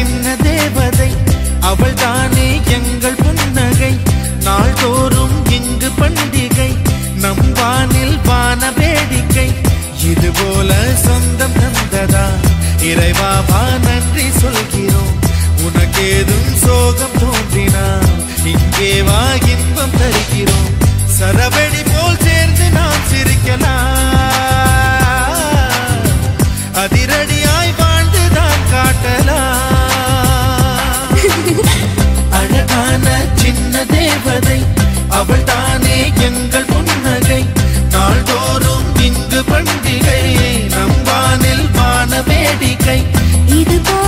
சின்ன தேவதை அவள் தானே எங்கள் புன்னகை நாள்தோறும் இங்கு பண்டிகை நம் வானில் வான வேடிக்கை இது போல சொந்தம் தந்ததா இறைவாவா நன்றி சொல்கிறோம் உனக்கேதும் சோகம் தோன்றினால் இங்கே வா இன்பம் தருகிறோம் சரவெடி போல் சேர்ந்து நாம் சிரிக்கலாம் அதிரடியாய் வாழ்ந்துதான் காட்டலாம் அழகான சின்ன தேவதை அவள் தானே எங்கள் புன்னகை நாள்தோறும் இங்கு பண்டிகை நம் வானில் வான வேடிக்கை இது போல